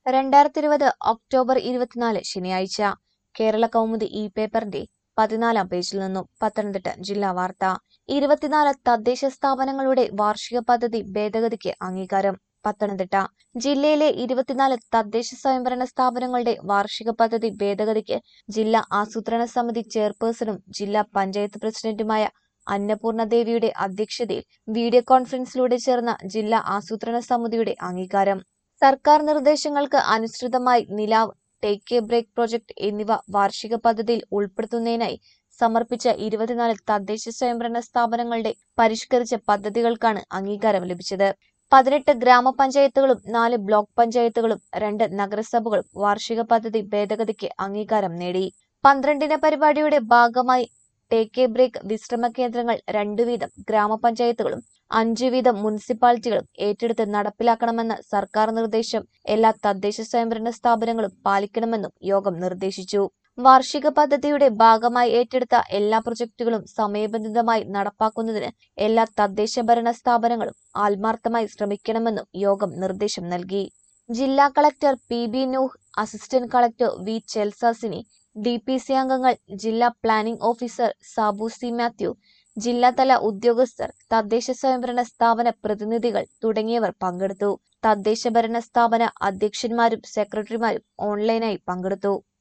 രണ്ടായിരത്തി ഇരുപത് ഒക്ടോബർ ഇരുപത്തിനാല് ശനിയാഴ്ച കേരള കൗമുദി ഇ പേപ്പറിന്റെ പതിനാലാം പേജിൽ നിന്നും പത്തനംതിട്ട ജില്ലാ വാർത്ത ഇരുപത്തിനാല് തദ്ദേശ സ്ഥാപനങ്ങളുടെ വാർഷിക പദ്ധതി ഭേദഗതിക്ക് അംഗീകാരം പത്തനംതിട്ട ജില്ലയിലെ ഇരുപത്തിനാല് തദ്ദേശ സ്വയംഭരണ സ്ഥാപനങ്ങളുടെ വാർഷിക പദ്ധതി ഭേദഗതിക്ക് ജില്ലാ ആസൂത്രണ സമിതി ചെയർപേഴ്സണും ജില്ലാ പഞ്ചായത്ത് പ്രസിഡന്റുമായ അന്നപൂർണ ദേവിയുടെ അധ്യക്ഷതയിൽ വീഡിയോ കോൺഫറൻസിലൂടെ ചേർന്ന ജില്ലാ ആസൂത്രണ സമിതിയുടെ അംഗീകാരം സർക്കാർ നിർദ്ദേശങ്ങൾക്ക് അനുസൃതമായി നിലാവ് ടേക്ക് എ ബ്രേക്ക് പ്രൊജക്ട് എന്നിവ വാർഷിക പദ്ധതിയിൽ ഉൾപ്പെടുത്തുന്നതിനായി സമർപ്പിച്ച ഇരുപത്തിനാല് തദ്ദേശ സ്വയംഭരണ സ്ഥാപനങ്ങളുടെ പരിഷ്കരിച്ച പദ്ധതികൾക്കാണ് അംഗീകാരം ലഭിച്ചത് പതിനെട്ട് ഗ്രാമപഞ്ചായത്തുകളും നാല് ബ്ലോക്ക് പഞ്ചായത്തുകളും രണ്ട് നഗരസഭകളും വാർഷിക പദ്ധതി ഭേദഗതിക്ക് അംഗീകാരം നേടി പന്ത്രണ്ടിന പരിപാടിയുടെ ഭാഗമായി ടേക്ക് എ ബ്രേക്ക് വിശ്രമ കേന്ദ്രങ്ങൾ രണ്ടു വീതം ഗ്രാമപഞ്ചായത്തുകളും അഞ്ചു വീതം മുനിസിപ്പാലിറ്റികളും ഏറ്റെടുത്ത് നടപ്പിലാക്കണമെന്ന സർക്കാർ നിർദ്ദേശം എല്ലാ തദ്ദേശ സ്വയംഭരണ സ്ഥാപനങ്ങളും പാലിക്കണമെന്നും യോഗം നിർദ്ദേശിച്ചു വാർഷിക പദ്ധതിയുടെ ഭാഗമായി ഏറ്റെടുത്ത എല്ലാ പ്രൊജക്ടുകളും സമയബന്ധിതമായി നടപ്പാക്കുന്നതിന് എല്ലാ തദ്ദേശ ഭരണ സ്ഥാപനങ്ങളും ആത്മാർത്ഥമായി ശ്രമിക്കണമെന്നും യോഗം നിർദ്ദേശം നൽകി ജില്ലാ collector P B Nooh assistant collector V Chelsasini D P C അംഗങ്ങൾ ജില്ലാ planning officer Sabu C Mathew ജില്ലാതല ഉദ്യോഗസ്ഥർ തദ്ദേശ സ്വയംഭരണ സ്ഥാപന പ്രതിനിധികൾ തുടങ്ങിയവർ പങ്കെടുത്തു തദ്ദേശ ഭരണ സ്ഥാപന അധ്യക്ഷന്മാരും സെക്രട്ടറിമാരും ഓൺലൈനായി പങ്കെടുത്തു